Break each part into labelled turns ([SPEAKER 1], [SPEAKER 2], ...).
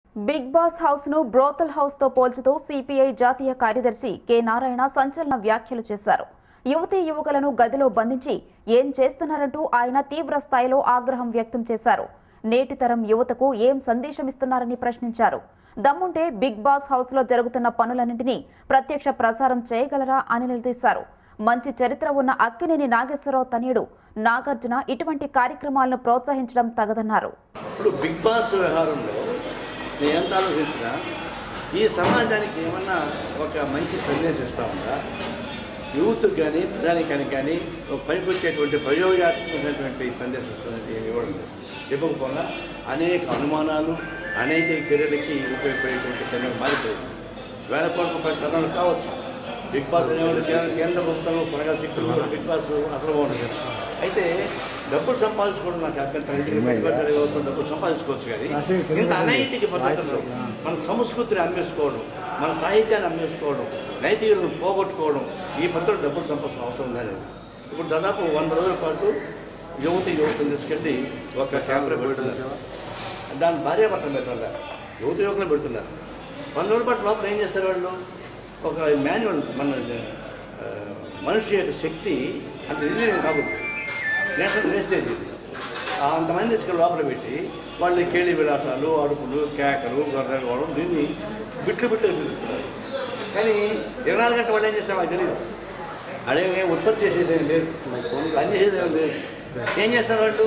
[SPEAKER 1] Big boss house ను brothel house తో పోల్చుతూ సిపిఐ జాతీయ కార్యదర్శి కె నారాయణ సంచలన వ్యాఖ్యలు చేశారు యువతీ యువకులను గదిలో బంధించి ఏం చేస్తున్నారంటూ ఆయన తీవ్ర స్థాయిలో ఆగ్రహం వ్యక్తం చేశారు నేటి తరం యువతకు ఏం సందేశం ఇస్తున్నారని ప్రశ్నించారు దమ్ముంటే బిగ్ బాస్ హౌస్ లో జరుగుతున్న పనులన్నింటినీ ప్రత్యక్ష ప్రసారం చేయగలరా అని నిలదీశారు మంచి చరిత్ర ఉన్న అక్కినేని నాగేశ్వరరావు తనయుడు నాగార్జున ఇటువంటి కార్యక్రమాలను ప్రోత్సహించడం తగదన్నారు
[SPEAKER 2] ఇప్పుడు బిగ్ బాస్ వ్యవహారంలో నేను ఎంత ఆలోచించినా ఈ సమాజానికి ఏమన్నా ఒక మంచి సందేశం ఇస్తా ఉందా యూత్ కానీ ప్రధానికానికి కానీ ఒక పనికొచ్చేటువంటి ప్రయోగాత్మకమైనటువంటి సందేశం ఇస్తున్నది ఏమి ఇవ్వడం లేదు. ఇవ్వకపోగా అనేక అనుమానాలు అనేక చర్యలకి ఉపయోగపడేటువంటి చర్యలు మారిపోయింది వేల కోట్ల రూపాయల కథలు కావచ్చు బిగ్ బాస్ అనేవాళ్ళు కేంద్ర కేంద్ర ప్రభుత్వంలో కొనగా శిక్షలు కూడా బిగ్ బాస్ అసలు బాగుంటుంది అయితే డబ్బులు సంపాదించుకోవడం నాకు అభ్యంతరం ఇంటికి పెట్టుబడి వ్యవస్థ డబ్బులు సంపాదించుకోవచ్చు కానీ ఇంత అనైతిక పద్ధతులు మన సంస్కృతిని అమ్మేసుకోవడం మన సాహిత్యాన్ని అమ్మేసుకోవడం నైతికలను పోగొట్టుకోవడం ఈ పద్ధతులు డబ్బులు సంపాదించిన అవసరం లేదు ఇప్పుడు దాదాపు వంద రోజుల పాటు యువతి యువకులు తీసుకెళ్ళి ఒక క్యాంపులో పెడుతున్నారు దాని భార్యాభర్తలు పెట్టాలి యువత యువకులు పెడుతున్నారు వంద రోజుల పాటు లోపల ఏం చేస్తారు వాళ్ళు ఒక మాన్యువల్ మన ఆ, మనిషి యొక్క శక్తి అంత ఇంజనీరింగ్ కాకూడదు నేషనల్ వేస్టేజ్ ఇది ఆ, అంతమంది తీసుకెళ్ళి లోపల పెట్టి వాళ్ళు కేళి విలాసాలు అడుపులు కేకలు గొడవడం దీన్ని బిట్లు బిట్లు చూపిస్తున్నారు కానీ ఇరవై నాలుగు గంటల వాళ్ళు ఏం చేస్తారు మాకు తెలియదు అడేమి ఉత్పత్తి చేసేది ఏం లేదు పని చేసేది ఏం లేదు ఏం చేస్తారు వాళ్ళు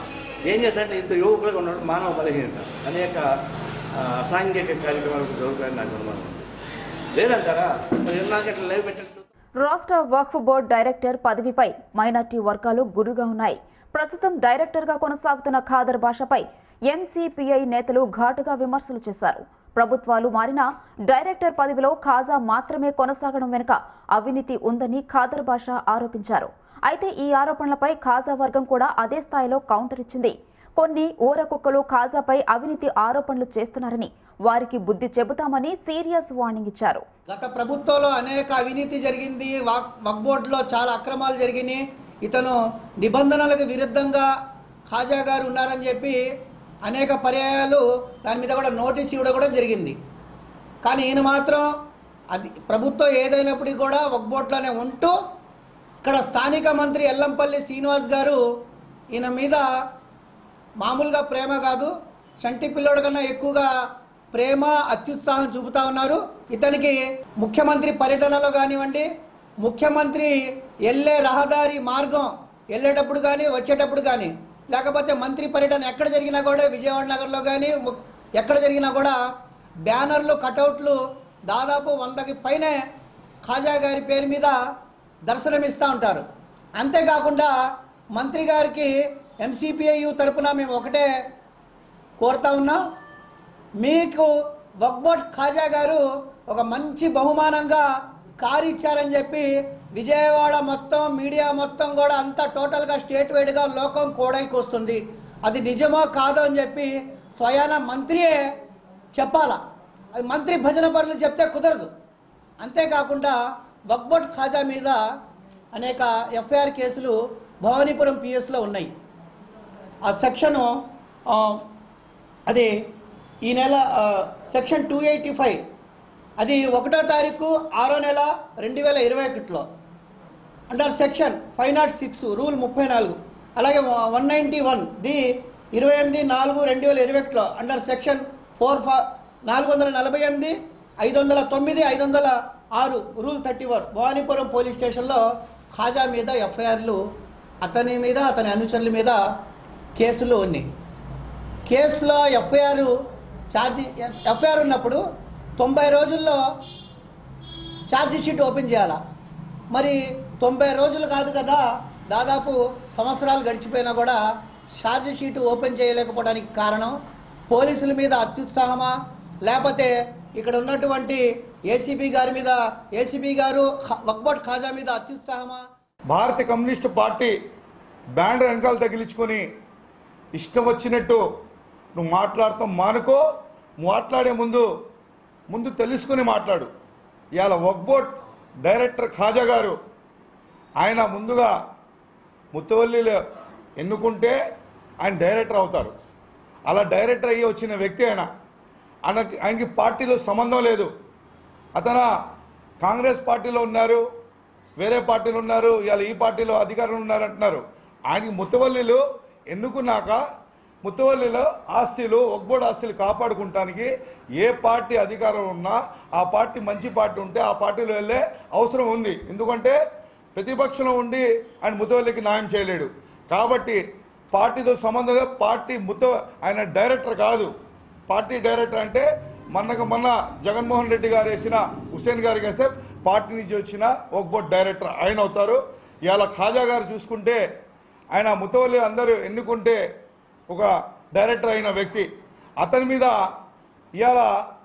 [SPEAKER 2] ఏం చేస్తారంటే ఇంత యువకులుగా ఉన్నాడు మానవ బలహీనత అనేక ఆ, అసాంఘిక కార్యక్రమాలకు జరుగుతాయని నాకు అనుమానం ఉంది. లేదంటారా మరి ఇరవై నాలుగు గంటలు లైవ్ పెట్టండి
[SPEAKER 1] రాష్ట్ర వక్ఫ్ బోర్డు డైరెక్టర్ పదవిపై మైనార్టీ వర్గాలు గురుగా ఉన్నాయి ప్రస్తుతం డైరెక్టర్గా కొనసాగుతున్న ఖాదర్ భాషపై ఎంసీపీఐ నేతలు ఘాటుగా విమర్శలు చేశారు ప్రభుత్వాలు మారినా డైరెక్టర్ పదవిలో ఖాజా మాత్రమే కొనసాగడం వెనుక అవినీతి ఉందని ఖాదర్ భాష ఆరోపించారు అయితే ఈ ఆరోపణలపై ఖాజా వర్గం కూడా అదే స్థాయిలో కౌంటర్ ఇచ్చింది కొన్ని ఊర కుక్కలు ఖాజాపై అవినీతి ఆరోపణలు చేస్తున్నారని వారికి బుద్ధి చెబుతామని సీరియస్ వార్నింగ్ ఇచ్చారు
[SPEAKER 3] గత ప్రభుత్వంలో అనేక అవినీతి జరిగింది వాక్ వక్ బోర్డులో చాలా అక్రమాలు జరిగినాయి ఇతను నిబంధనలకు విరుద్ధంగా ఖాజా గారు ఉన్నారని చెప్పి అనేక పర్యాయాలు దాని మీద కూడా నోటీస్ ఇవ్వడం కూడా జరిగింది కానీ ఈయన మాత్రం అది ప్రభుత్వం ఏదైనప్పటికీ కూడా వక్ బోర్డులోనే ఉంటూ ఇక్కడ స్థానిక మంత్రి ఎల్లంపల్లి శ్రీనివాస్ గారు ఈయన మీద మామూలుగా ప్రేమ కాదు చంటి పిల్లోడి కన్నా ఎక్కువగా ప్రేమ అత్యుత్సాహం చూపుతా ఉన్నారు ఇతనికి ముఖ్యమంత్రి పర్యటనలో కానివ్వండి ముఖ్యమంత్రి వెళ్ళే రహదారి మార్గం వెళ్ళేటప్పుడు కానీ వచ్చేటప్పుడు కానీ లేకపోతే మంత్రి పర్యటన ఎక్కడ జరిగినా కూడా విజయవాడ నగర్లో కానీ ము- ఎక్కడ జరిగినా కూడా బ్యానర్లు కటౌట్లు దాదాపు వందకి పైనే ఖాజా గారి పేరు మీద దర్శనమిస్తూ ఉంటారు అంతేకాకుండా మంత్రి గారికి ఎంసీపీఐయు తరపున మేము ఒకటే కోరుతా ఉన్నాం మీకు వక్బోట్ ఖాజా గారు ఒక మంచి బహుమానంగా కారు ఇచ్చారని చెప్పి విజయవాడ మొత్తం మీడియా మొత్తం కూడా అంతా టోటల్గా స్టేట్ వైడ్గా లోకం కోడైకొస్తుంది అది నిజమో కాదో అని చెప్పి స్వయాన మంత్రియే చెప్పాలా అది మంత్రి భజన పరులు చెప్తే కుదరదు అంతేకాకుండా వక్బోట్ ఖాజా మీద అనేక ఎఫ్ఐఆర్ కేసులు భవానీపురం పిఎస్లో ఉన్నాయి ఆ సెక్షను ఆ, అది ఈ నెల ఆ, సెక్షన్ టూ ఎయిటీ ఫైవ్ అది ఒకటో తారీఖు ఆరో నెల రెండు వేల ఇరవై ఒకటిలో under section five naught six rule ముప్పై నాలుగు అలాగే వన్ నైంటీ వన్ ది ఇరవై ఎనిమిది నాలుగు రెండు వేల ఇరవై ఒకటిలో అండర్ సెక్షన్ ఫోర్ ఫా నాలుగు వందల నలభై ఎనిమిది ఐదు వందల తొమ్మిది ఐదు వందల ఆరు rule thirty four Bhavanipuram police స్టేషన్లో ఖాజా మీద ఎఫ్ఐఆర్లు అతని మీద అతని అనుచరుల మీద కేసులు ఉన్నాయి కేసులో ఎఫ్ఐఆర్ ఛార్జీ ఎఫ్ఐఆర్ ఉన్నప్పుడు తొంభై రోజుల్లో ఛార్జీ షీట్ ఓపెన్ చేయాలా మరి తొంభై రోజులు కాదు కదా దాదాపు సంవత్సరాలు గడిచిపోయినా కూడా ఛార్జీ షీట్ ఓపెన్ చేయలేకపోవడానికి కారణం పోలీసుల మీద అత్యుత్సాహమా లేకపోతే ఇక్కడ ఉన్నటువంటి ఏసీబీ గారి మీద ఏసీబీ గారు ఖ- వక్బోట్ ఖాజా మీద అత్యుత్సాహమా
[SPEAKER 4] భారత కమ్యూనిస్టు పార్టీ బ్యాండ్ వెనకాల తగిలించుకొని ఇష్టం వచ్చినట్టు నువ్వు మాట్లాడతాం మానుకో మాట్లాడే ముందు ముందు తెలుసుకుని మాట్లాడు ఇవాళ వక్బోట్ డైరెక్టర్ ఖాజా గారు ఆయన ముందుగా ముత్తవల్లిలో ఎన్నుకుంటే ఆయన డైరెక్టర్ అవుతారు అలా డైరెక్టర్ అయ్యి వచ్చిన వ్యక్తి ఆయన ఆయనకి ఆయనకి పార్టీలో సంబంధం లేదు అతను కాంగ్రెస్ పార్టీలో ఉన్నారు వేరే పార్టీలో ఉన్నారు ఇవాళ ఈ పార్టీలో అధికారంలో ఉన్నారు అంటున్నారు ఆయనకి ముత్తవల్లిలో ఎన్నుకున్నాక ముత్తవల్లిలో ఆస్తులు ఒక్బోర్డు ఆస్తులు కాపాడుకుంటానికి ఏ పార్టీ అధికారం ఉన్నా ఆ పార్టీ మంచి పార్టీ ఉంటే ఆ పార్టీలో వెళ్ళే అవసరం ఉంది ఎందుకంటే ప్రతిపక్షంలో ఉండి ఆయన ముత్తవల్లికి న్యాయం చేయలేడు కాబట్టి పార్టీతో సంబంధం లేదు. పార్టీ ముత్త ఆయన డైరెక్టర్ కాదు పార్టీ డైరెక్టర్ అంటే మొన్నకు మొన్న జగన్మోహన్ రెడ్డి గారు వేసిన హుసేన్ గారికి వేస్తే పార్టీ నుంచి వచ్చిన ఒక బోర్డు డైరెక్టర్ ఆయన అవుతారు ఇవాళ ఖాజా గారు చూసుకుంటే ఆయన ముతవల్లి అందరూ ఎన్నుకుంటే ఒక డైరెక్టర్ అయిన వ్యక్తి అతని మీద ఇవాళ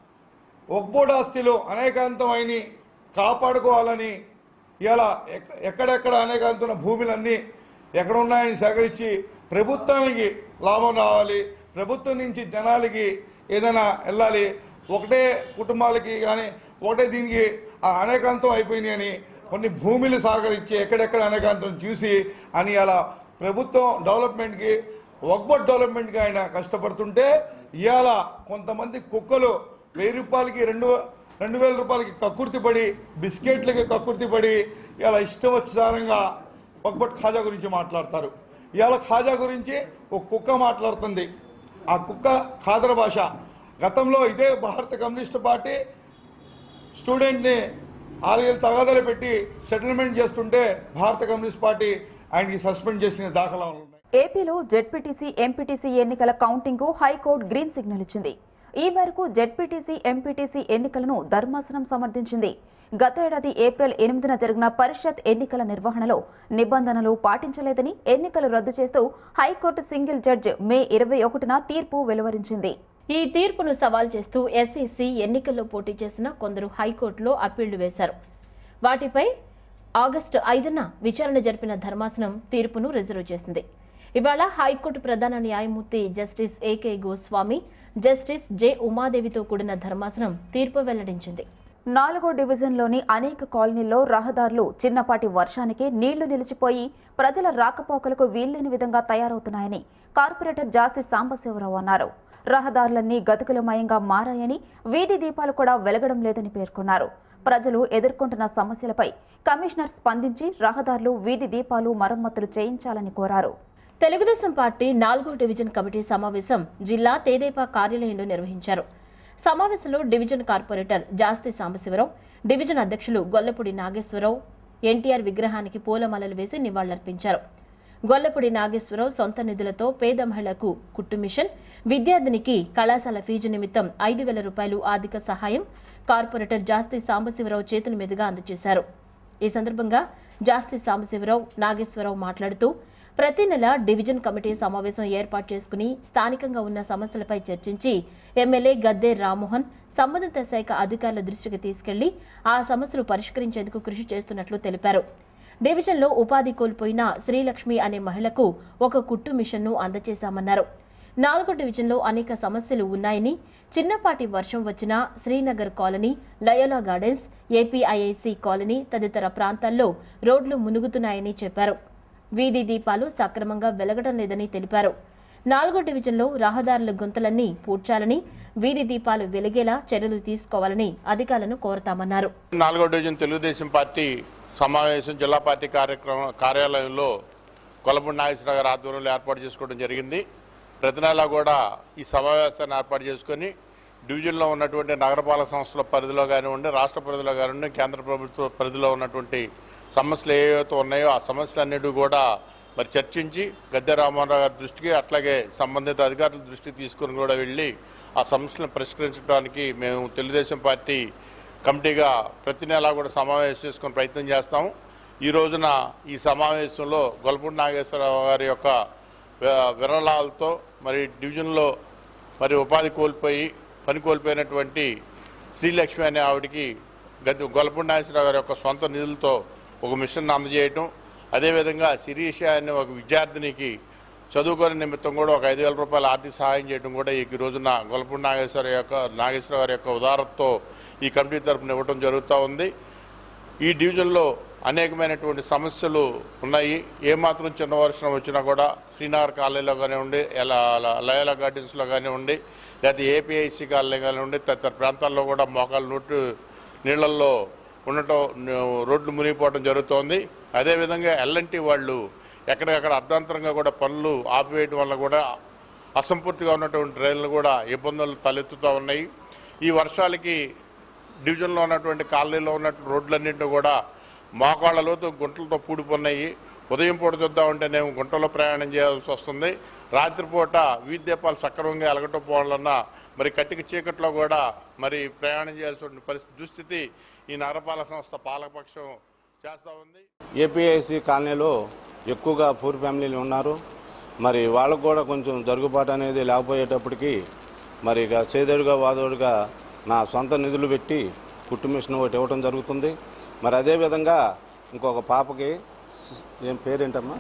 [SPEAKER 4] ఒక్బోర్డు ఆస్తిలో అనేకాంతమైన కాపాడుకోవాలని ఇలా ఎక్క- ఎక్కడెక్కడ అనేకాంతమైన భూములన్నీ ఎక్కడ ఉన్నాయని సేకరించి ప్రభుత్వానికి లాభం రావాలి ప్రభుత్వం నుంచి జనాలకి ఏదైనా వెళ్ళాలి ఒకటే కుటుంబాలకి కానీ ఒకటే దీనికి ఆ అనేకాంతం అయిపోయినాయి అని కొన్ని భూములు సహకరించి ఎక్కడెక్కడ అనేకాంతం చూసి అని అలా ప్రభుత్వం డెవలప్మెంట్కి ఒక్బట్ డెవలప్మెంట్కి ఆయన కష్టపడుతుంటే ఇవాళ కొంతమంది కుక్కలు వెయ్యి రూపాయలకి రెండు రెండు వేల రూపాయలకి కక్కుర్తి పడి బిస్కెట్లకి కక్కుర్తి పడి ఇలా ఇష్టం వచ్చారంగా ఒక్బట్ ఖాజా గురించి మాట్లాడతారు ఇవాళ ఖాజా గురించి ఒక కుక్క మాట్లాడుతుంది ఆ కుక్క ఖాదర్ భాష గతంలో ఇదే భారత కమ్యూనిస్ట్ పార్టీ స్టూడెంట్ని ఆరుగేళ్ళు తగాదాలు పెట్టి సెటిల్మెంట్ చేస్తుంటే భారత కమ్యూనిస్ట్ పార్టీ ఆయనకి సస్పెండ్ చేసిన దాఖలాలు ఉన్నాయి
[SPEAKER 1] ఏపీలో జెడ్పీటీసీ ఎంపీటీసీ ఎన్నికల కౌంటింగ్ కు హైకోర్టు గ్రీన్ సిగ్నల్ ఇచ్చింది ఈ మేరకు జెడ్పీటీసీ ఎంపీటీసీ ఎన్నికలను ధర్మాసనం సమర్థించింది గత ఏడాది ఏప్రిల్ ఎనిమిదిన జరిగిన పరిషత్ ఎన్నికల నిర్వహణలో నిబంధనలు పాటించలేదని ఎన్నికలు రద్దు చేస్తూ హైకోర్టు సింగిల్ జడ్జ్ మే ఇరవై ఒకటిన తీర్పు వెలువరించింది
[SPEAKER 5] ఈ తీర్పును సవాల్ చేస్తూ ఎస్ఈసి ఎన్నికల్లో పోటీ చేసిన కొందరు హైకోర్టులో అప్పీళ్లు వేశారు వాటిపై ఆగస్టు ఐదున విచారణ జరిపిన ధర్మాసనం తీర్పును రిజర్వ్ చేసింది ఇవాళ హైకోర్టు ప్రధాన న్యాయమూర్తి justice AK Goswami justice J ఉమాదేవితో కూడిన ధర్మాసనం తీర్పు వెల్లడించింది
[SPEAKER 1] నాలుగో డివిజన్లోని అనేక కాలనీల్లో రహదారులు చిన్నపాటి వర్షానికి నీళ్లు నిలిచిపోయి ప్రజల రాకపోకలకు వీల్లేని విధంగా తయారవుతున్నాయని కార్పొరేటర్ జాస్తి సాంబశివరావు అన్నారు రహదారులన్నీ గతుకులమయంగా మారాయని వీధి దీపాలు కూడా వెలగడం లేదని పేర్కొన్నారు ప్రజలు ఎదుర్కొంటున్న సమస్యలపై కమిషనర్ స్పందించి రహదారులు వీధి దీపాలు మరమ్మతులు చేయించాలని కోరారు
[SPEAKER 5] తెలుగుదేశం పార్టీ నాలుగో డివిజన్ కమిటీ సమావేశం జిల్లా తేదేపా కార్యాలయంలో నిర్వహించారు సమావేశంలో division corporator Jasti Sambasivarao division అధ్యక్షులు గొల్లపూడి నాగేశ్వరరావు ఎన్టీఆర్ విగ్రహానికి పూలమాలలు వేసి నివాళులర్పించారు గొల్లపూడి నాగేశ్వరరావు సొంత నిధులతో పేద మహిళకు కుట్టు మిషన్ విద్యార్థినికి కళాశాల ఫీజు నిమిత్తం ఐదు వేల రూపాయలు ఆర్థిక సహాయం కార్పొరేటర్ జాస్తి సాంబశివరావు చేతుల మీదుగా అందజేశారు ఈ సందర్భంగా జాస్తి సాంబశివరావు నాగేశ్వరరావు మాట్లాడుతూ ప్రతి నెల డివిజన్ కమిటీ సమావేశం ఏర్పాటు చేసుకుని స్థానికంగా ఉన్న సమస్యలపై చర్చించి ఎమ్మెల్యే గద్దే రామ్మోహన్ సంబంధిత శాఖ అధికారుల దృష్టికి తీసుకెళ్లి ఆ సమస్యలు పరిష్కరించేందుకు కృషి చేస్తున్నట్లు తెలిపారు డివిజన్లో ఉపాధి కోల్పోయిన శ్రీలక్ష్మి అనే మహిళకు ఒక కుట్టు మిషన్ను అందజేశామన్నారు నాలుగో డివిజన్లో అనేక సమస్యలు ఉన్నాయని చిన్నపాటి వర్షం వచ్చినా Srinagar colony Loyola gardens APIIC colony తదితర ప్రాంతాల్లో రోడ్లు మునుగుతున్నాయని చెప్పారు వీధి దీపాలు సక్రమంగా వెలగడం లేదని తెలిపారు నాలుగో డివిజన్లో రహదారుల గుంతలన్నీ పూడ్చాలని వీధి దీపాలు వెలిగేలా చర్యలు తీసుకోవాలని అధికారులను కోరతామన్నారు
[SPEAKER 6] నాలుగో డివిజన్ తెలుగుదేశం పార్టీ సమావేశం జిల్లా పార్టీ కార్యక్రమం కార్యాలయంలో కొలపూడి నాగేశ్వరరావు గారి ఆధ్వర్యంలో ఏర్పాటు చేసుకోవడం జరిగింది ప్రతి నెలా కూడా ఈ సమావేశాన్ని ఏర్పాటు చేసుకొని డివిజన్లో ఉన్నటువంటి నగరపాలక సంస్థల పరిధిలో కానివ్వండి రాష్ట్ర పరిధిలో కానివ్వండి కేంద్ర ప్రభుత్వ పరిధిలో ఉన్నటువంటి సమస్యలు ఏవైతే ఉన్నాయో ఆ సమస్యలన్నిటి కూడా మరి చర్చించి గద్దె రామారావు గారి దృష్టికి అట్లాగే సంబంధిత అధికారుల దృష్టికి తీసుకుని కూడా వెళ్ళి ఆ సమస్యలను పరిష్కరించడానికి మేము తెలుగుదేశం పార్టీ కమిటీగా ప్రతి నెలా కూడా సమావేశం చేసుకుని ప్రయత్నం చేస్తాము ఈ రోజున ఈ సమావేశంలో గొల్పూడి నాగేశ్వరరావు గారి యొక్క వి- విరాళాలతో మరి డివిజన్లో మరి ఉపాధి కోల్పోయి పని కోల్పోయినటువంటి శ్రీలక్ష్మి అనే ఆవిడకి గతి గొల్లపూడి నాగేశ్వరరావు గారి యొక్క సొంత నిధులతో ఒక మిషన్ అందజేయటం అదేవిధంగా శిరీష అనే ఒక విద్యార్థినికి చదువుకోని నిమిత్తం కూడా ఒక ఐదు వేల రూపాయల ఆర్థిక సహాయం చేయడం కూడా ఈ రోజున గొల్లపూడి నాగేశ్వర యొక్క నాగేశ్వర గారి యొక్క ఉదారతతో ఈ కమిటీ తరపున ఇవ్వడం జరుగుతూ ఉంది ఈ డివిజన్లో అనేకమైనటువంటి సమస్యలు ఉన్నాయి ఏమాత్రం చిన్న వర్షం వచ్చినా కూడా శ్రీనగర్ కాలనీలో కానివ్వండి ఎలా లయల గార్డెన్స్లో కానివ్వండి లేకపోతే ఏపీఐసి కాలనీ కానివ్వండి తదితర ప్రాంతాల్లో కూడా మోకాలు నోటు నీళ్లలో ఉండటం న- రోడ్లు మునిగిపోవడం జరుగుతోంది అదేవిధంగా ఎల్ఎన్టీ వాళ్ళు ఎక్కడికక్కడ అర్ధాంతరంగా కూడా పనులు ఆపివేయడం వల్ల కూడా అసంపూర్తిగా ఉన్నటువంటి రైళ్లు కూడా ఇబ్బందులు తలెత్తుతూ ఉన్నాయి ఈ వర్షాలకి డివిజన్లో ఉన్నటువంటి కాలనీలో ఉన్నటువంటి రోడ్లన్నింటినీ కూడా మోకాళ్ళ లోతు గుంటలతో పూడిపోన్నాయి ఉదయం పూట చూద్దామంటేనేమో గుంటలో ప్రయాణం చేయాల్సి వస్తుంది రాత్రిపూట వీధి దీపాలు సక్రమంగా ఎలగటపోవాలన్నా మరి కట్టిక చీకట్లో కూడా మరి ప్రయాణం చేయాల్సిన పరిస్థితి దుస్థితి ఈ నగరపాలక సంస్థ పాలకపక్షం చేస్తూ ఉంది
[SPEAKER 7] ఏపీఐసి కాలనీలో ఎక్కువగా పూర్ ఫ్యామిలీలు ఉన్నారు మరి వాళ్ళకు కూడా కొంచెం జరుగుబాటు అనేది లేకపోయేటప్పటికి మరి ఇక చేదోడుగా వాదోడుగా నా సొంత నిధులు పెట్టి కుట్టు మిషన్ ఒకటి ఇవ్వడం జరుగుతుంది మరి అదేవిధంగా ఇంకొక పాపకి సి- ఏం పేరేంటమ్మా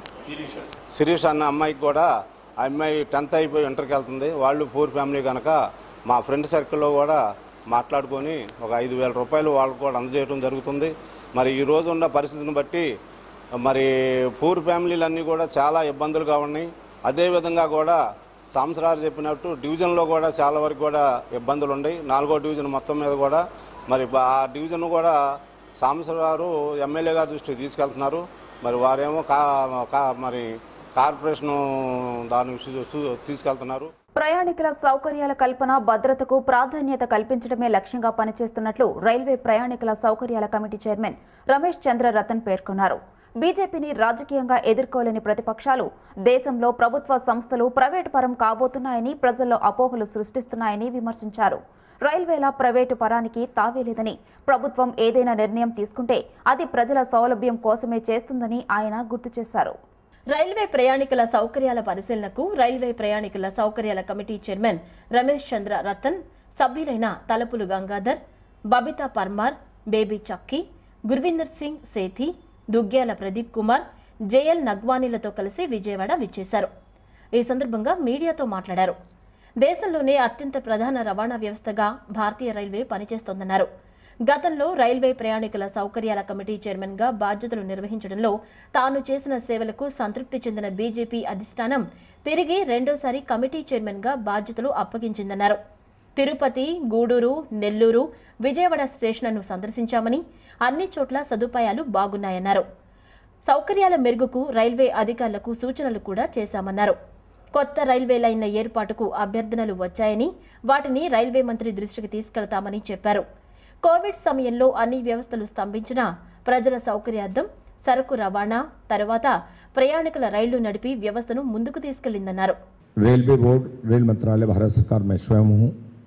[SPEAKER 7] శిరీష్ అన్న అమ్మాయికి కూడా ఆ అమ్మాయి టెన్త్ అయిపోయి ఇంటర్కి వెళ్తుంది వాళ్ళు పూర్ ఫ్యామిలీ కనుక మా ఫ్రెండ్ సర్కిల్లో కూడా మాట్లాడుకొని ఒక ఐదు వేల రూపాయలు వాళ్ళకు కూడా అందజేయడం జరుగుతుంది మరి ఈ రోజు ఉన్న పరిస్థితిని బట్టి మరి పూర్ ఫ్యామిలీలన్నీ కూడా చాలా ఇబ్బందులుగా ఉన్నాయి అదేవిధంగా కూడా సంవత్సరాలు చెప్పినట్టు డివిజన్లో కూడా చాలా వరకు కూడా ఇబ్బందులు ఉన్నాయి నాలుగో డివిజన్ మొత్తం మీద కూడా మరి బా- ఆ డివిజన్ కూడా సాంసర్ గారు ఎమ్మెల్యే గారి దృష్టికి తీసుకెళ్తున్నారు మరి వారేమో కా కా- మరి కార్పొరేషన్ దాని విషయం చూ- తీసుకెళ్తున్నారు
[SPEAKER 1] ప్రయాణికుల సౌకర్యాల కల్పన భద్రతకు ప్రాధాన్యత కల్పించడమే లక్ష్యంగా పనిచేస్తున్నట్లు రైల్వే ప్రయాణికుల సౌకర్యాల కమిటీ చైర్మన్ రమేష్ చంద్ర రతన్ పేర్కొన్నారు బీజేపీని రాజకీయంగా ఎదుర్కోలేని ప్రతిపక్షాలు దేశంలో ప్రభుత్వ సంస్థలు ప్రైవేటు పరం కాబోతున్నాయని ప్రజల్లో అపోహలు సృష్టిస్తున్నాయని విమర్శించారు రైల్వేల ప్రైవేటు పరానికి తావేలేదని ప్రభుత్వం ఏదైనా నిర్ణయం తీసుకుంటే అది ప్రజల సౌలభ్యం కోసమే చేస్తుందని ఆయన గుర్తు చేశారు
[SPEAKER 5] రైల్వే ప్రయాణికుల సౌకర్యాల పరిశీలనకు రైల్వే ప్రయాణికుల సౌకర్యాల కమిటీ చైర్మన్ రమేష్ చంద్ర రతన్ సభ్యులైన తలపులు గంగాధర్ బబితా పర్మార్ బేబీ చక్కీ గుర్విందర్ సింగ్ సేథి దుగ్గ్యాల ప్రదీప్ కుమార్ జేఎల్ నగ్వానీలతో కలిసి విజయవాడ విచ్చేశారు ఈ సందర్భంగా మీడియాతో మాట్లాడారు దేశంలోనే అత్యంత ప్రధాన రవాణా వ్యవస్థగా భారతీయ రైల్వే పనిచేస్తోందన్నారు గతంలో రైల్వే ప్రయాణికుల సౌకర్యాల కమిటీ చైర్మన్గా బాధ్యతలు నిర్వహించడంలో తాను చేసిన సేవలకు సంతృప్తి చెందిన బీజేపీ అధిష్టానం తిరిగి రెండోసారి కమిటీ చైర్మన్గా బాధ్యతలు అప్పగించిందన్నారు తిరుపతి గూడూరు నెల్లూరు విజయవాడ స్టేషన్లను సందర్శించామని అన్ని చోట్ల సదుపాయాలు బాగున్నాయన్నారు సౌకర్యాల మెరుగుకు రైల్వే అధికారులకు సూచనలు కూడా చేశామన్నారు కొత్త రైల్వే లైన్ల ఏర్పాటుకు అభ్యర్థనలు వచ్చాయని వాటిని రైల్వే మంత్రి దృష్టికి తీసుకెళ్తామని చెప్పారు కోవిడ్ సమయంలో అన్ని వ్యవస్థలు స్తంభించినా ప్రజల సౌకర్యార్థం సరుకు రవాణా తర్వాత ప్రయాణికుల రైళ్లు నడిపి వ్యవస్థను ముందుకు తీసుకెళ్లిందన్నారు
[SPEAKER 8] रेलवे बोर्ड रेल मंत्रालय भारत सरकार में स्वयं हूँ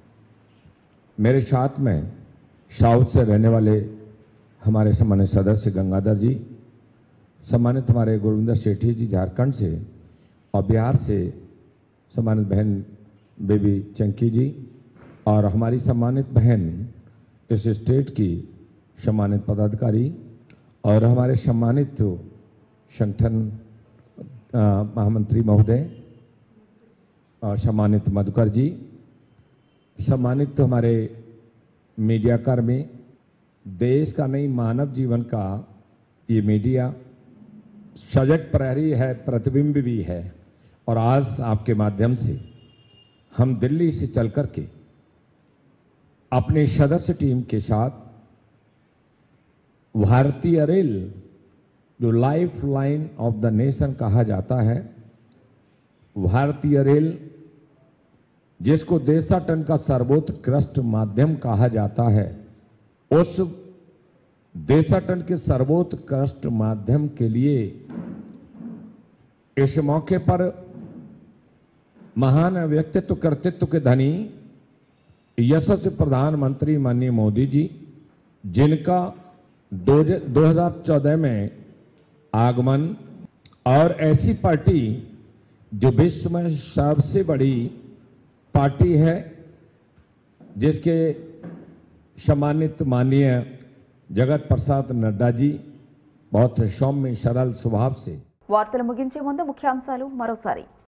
[SPEAKER 8] मेरे साथ में साउथ से रहने वाले हमारे सम्मानित सदस्य गंगाधर जी सम्मानित हमारे गुरविंदर सेठी जी झारखंड से और बिहार से सम्मानित बहन बेबी चंकी जी और हमारी सम्मानित बहन इस स्टेट की सम्मानित पदाधिकारी और हमारे सम्मानित संगठन अ, महामंत्री महोदय और सम्मानित मधुकर जी सम्मानित हमारे मीडिया कर्मी देश का नहीं मानव जीवन का ये मीडिया सजग प्रहरी है प्रतिबिंब भी है और आज आपके माध्यम से हम दिल्ली से चल कर के अपनी सदस्य टीम के साथ भारतीय रेल जो life line of the nation कहा जाता है भारतीय रेल जिसको देशाटन का सर्वोत्कृष्ट माध्यम कहा जाता है उस देशाटन के सर्वोत्कृष्ट माध्यम के लिए इस मौके पर महान व्यक्तित्व कर्तृत्व के धनी यशस्वी प्रधानमंत्री माननीय मोदी जी जिनका दो 2014 में आगमन और ऐसी पार्टी जो विश्व में सबसे बड़ी पार्टी है जिसके सम्मानित माननीय जगत प्रसाद नड्डा जी बहुत सौम्य सरल स्वभाव से
[SPEAKER 1] వార్తలు ముగించే ముందు ముఖ్యాంశాలు మరోసారి